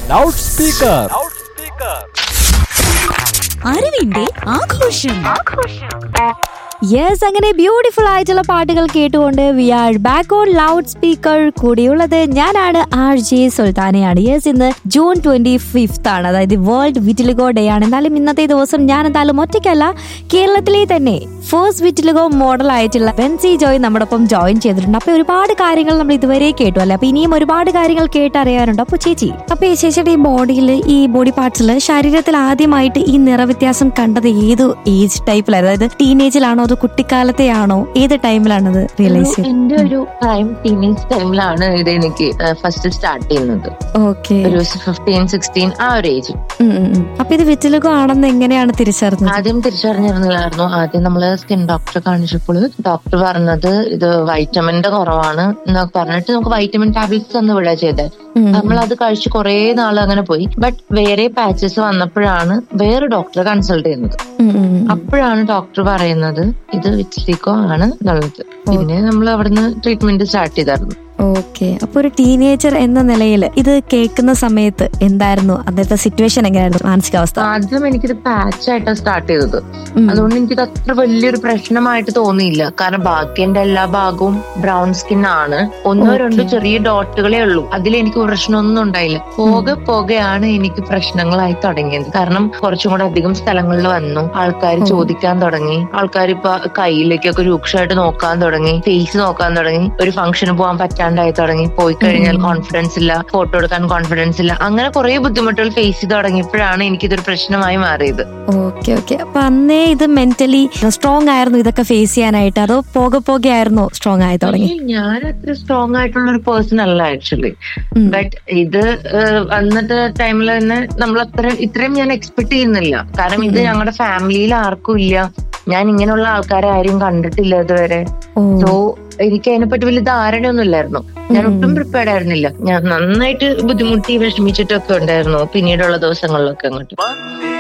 Loud speaker അറിവിന്റെ ആഘോഷം yes അങ്ങനെ ബ്യൂട്ടിഫുൾ ആയിട്ടുള്ള പാട്ടുകൾ കേട്ടുകൊണ്ട് we are back on loudspeaker കൂടിയുള്ളത് ഞാനാണ് ആർ ജെ സുൽത്താനയാണ് യെസ് ഇന്ന് ജൂൺ ട്വന്റി ഫിഫ്ത്ത് ആണ് അതായത് വേൾഡ് വിറ്റിലിഗോ ഡേ ആണ് എന്നാലും ഇന്നത്തെ ദിവസം ഞാൻ എന്തായാലും ഒറ്റയ്ക്കല്ല കേരളത്തിലെ തന്നെ ഫേസ്റ്റ് വിറ്റിലിഗോ മോഡൽ ആയിട്ടുള്ള ബെൻസി ജോയ് നമ്മുടെ ഒപ്പം ജോയിൻ ചെയ്തിട്ടുണ്ട് അപ്പൊ ഒരുപാട് കാര്യങ്ങൾ നമ്മൾ ഇതുവരെ കേട്ടു അല്ലെ അപ്പൊ ഇനിയും ഒരുപാട് കാര്യങ്ങൾ കേട്ടറിയാനുണ്ട് അപ്പൊ ചേച്ചി അപ്പൊ ഈ ചേച്ചിയുടെ ഈ ബോഡിയിൽ ഈ ബോഡി പാർട്സിൽ ശരീരത്തിൽ ആദ്യമായിട്ട് ഈ നിറവ്യത്യാസം കണ്ടത് ഏത് ഏജ് ടൈപ്പിലായിരുന്നു അതായത് ടീനേജിലാണോ അതോ കുട്ടിക്കാലത്തെയാണോ ഏത് ടൈമിലാണത് റിയലൈസ് ചെയ്തത് എന്റെ ഒരു ടൈം ടീനേജ് ടൈമിലാണ് ഇത് എനിക്ക് ഫസ്റ്റ് സ്റ്റാർട്ട് ചെയ്യുന്നത് ഓക്കെ ഒരു ഫിഫ്റ്റീൻ സിക്സ്റ്റീൻ ആ ഒരു ഏജ് അപ്പൊ ഇത് വിറ്റിലുകോ ആണെന്ന് എങ്ങനെയാണ് തിരിച്ചറിഞ്ഞത് ആദ്യം തിരിച്ചറിഞ്ഞിരുന്നില്ലായിരുന്നു ആദ്യം നമ്മള് സ്കിൻ ഡോക്ടറെ കാണിച്ചപ്പോൾ ഡോക്ടർ പറഞ്ഞത് ഇത് വൈറ്റമിന്റെ കുറവാണ് എന്നൊക്കെ പറഞ്ഞിട്ട് നമുക്ക് വൈറ്റമിൻ ടാബ്ലറ്റ്സ് തന്നു വിടുക ചെയ്തത് ഉം. നമ്മൾ അത് കഴിച്ച് കുറെ നാൾ അങ്ങനെ പോയി ബട്ട് വേറെ പാച്ചസ് വന്നപ്പോഴാണ് വേറെ ഡോക്ടറെ കൺസൾട്ട് ചെയ്യുന്നത് ഉം, ഉം, ഉം. അപ്പോഴാണ് ഡോക്ടർ പറയുന്നത് ഇത് വിറ്റിലിക്കോ ആണ് എന്നുള്ളത് പിന്നെ നമ്മൾ അവിടുന്ന് ട്രീറ്റ്മെന്റ് സ്റ്റാർട്ട് ചെയ്തായിരുന്നു ഓക്കെ അപ്പൊ ഒരു ടീനേജർ എന്ന നിലയിൽ ഇത് കേൾക്കുന്ന സമയത്ത് എന്തായിരുന്നു അന്നത്തെ സിറ്റുവേഷൻ എങ്ങനെയായിരുന്നു മാനസികാവസ്ഥ ആദ്യം എനിക്കിത് പാച്ച് ആയിട്ടാണ് സ്റ്റാർട്ട് ചെയ്തത് ഉം. അതുകൊണ്ട് എനിക്കിത് അത്ര വലിയൊരു പ്രശ്നമായിട്ട് തോന്നിയില്ല കാരണം ബാക്കി എന്റെ എല്ലാ ഭാഗവും ബ്രൗൺ സ്കിൻ ആണ് ഒന്നോ Okay. രണ്ടോ ചെറിയ ഡോട്ടുകളേ ഉള്ളൂ അതിൽ എനിക്ക് പ്രശ്നമൊന്നും ഉണ്ടായില്ല പോകെ പോകെയാണ് എനിക്ക് പ്രശ്നങ്ങളായി തുടങ്ങിയത് കാരണം കുറച്ചും കൂടെ അധികം സ്ഥലങ്ങളിൽ വന്നു ആൾക്കാർ ഓ. ചോദിക്കാൻ തുടങ്ങി ആൾക്കാർ ഇപ്പൊ കയ്യിലേക്കൊക്കെ രൂക്ഷമായിട്ട് നോക്കാൻ തുടങ്ങി ഫേസ് നോക്കാൻ തുടങ്ങി ഒരു ഫംഗ്ഷന് പോകാൻ പറ്റാണ്ടായി തുടങ്ങി പോയി കഴിഞ്ഞാൽ ഉം. കോൺഫിഡൻസ് ഇല്ല ഫോട്ടോ എടുക്കാൻ കോൺഫിഡൻസ് ഇല്ല അങ്ങനെ കുറെ ബുദ്ധിമുട്ടുകൾ ഫേസ് ചെയ്ത് തുടങ്ങിയപ്പോഴാണ് എനിക്കിതൊരു പ്രശ്നമായി മാറിയത് ഓക്കെ ഓക്കെ അപ്പൊ അന്നേ ഇത് മെന്റലി സ്ട്രോങ് ആയിരുന്നു ഇതൊക്കെ ഫേസ് ചെയ്യാനായിട്ട് അതോ പോകെ പോകെ ആയിരുന്നോ സ്ട്രോങ് ആയി തുടങ്ങി ഏയ് ഞാൻ അത്ര സ്ട്രോങ് ആയിട്ടുള്ള ഒരു പേഴ്സൺ അല്ല ആക്ച്വലി ഉം. ബട്ട് ഇത് ഏഹ്, അന്നത്തെ ടൈമിൽ തന്നെ നമ്മൾ അത്ര ഇത്രയും ഞാൻ എക്സ്പെക്ട് ചെയ്യുന്നില്ല കാരണം ഇത് ഉം. ഞങ്ങളുടെ ഫാമിലിയിൽ ആർക്കും ഇല്ല ഞാൻ ഇങ്ങനെയുള്ള ആൾക്കാരെ ആരും കണ്ടിട്ടില്ല ഇതുവരെ ഓ സോ എനിക്ക് അതിനെപ്പറ്റി വലിയ ധാരണയൊന്നും ഇല്ലായിരുന്നു ഞാൻ ഉം. ഒട്ടും പ്രിപ്പയർഡ് ആയിരുന്നില്ല ഞാൻ നന്നായിട്ട് ബുദ്ധിമുട്ടി വിഷമിച്ചിട്ടൊക്കെ ഉണ്ടായിരുന്നു പിന്നീടുള്ള ദിവസങ്ങളിലൊക്കെ അങ്ങോട്ട്